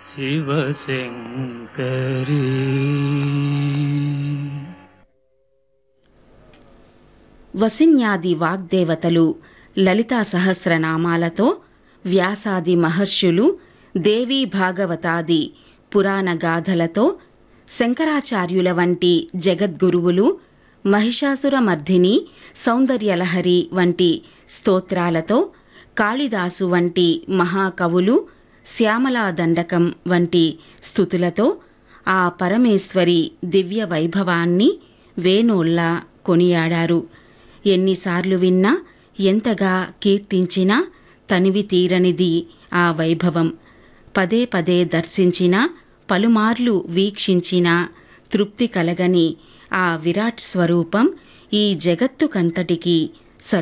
శివశంకరీ వసిన్యాది వాగ్దేవతలు లలితా సహస్రనామాలతో వ్యాసాది మహర్షులు దేవీ భాగవతాది పురాణ గాథలతో శంకరాచార్యుల వంటి జగద్గురువులు మహిషాసురమర్ధిని సౌందర్యలహరి వంటి స్తోత్రాలతో కాళిదాసు వంటి మహాకవులు శ్యామలా దండకం వంటి స్థుతులతో ఆ పరమేశ్వరి దివ్య వైభవాన్ని వేణోళ్ళ కొనియాడారు ఎన్నిసార్లు విన్నా ఎంతగా కీర్తించినా తనివి తీరనిది ఆ వైభవం పదే పదే దర్శించినా పలుమార్లు వీక్షించినా తృప్తి కలగని ఆ విరాట్ స్వరూపం ఈ జగత్తుకంతటికి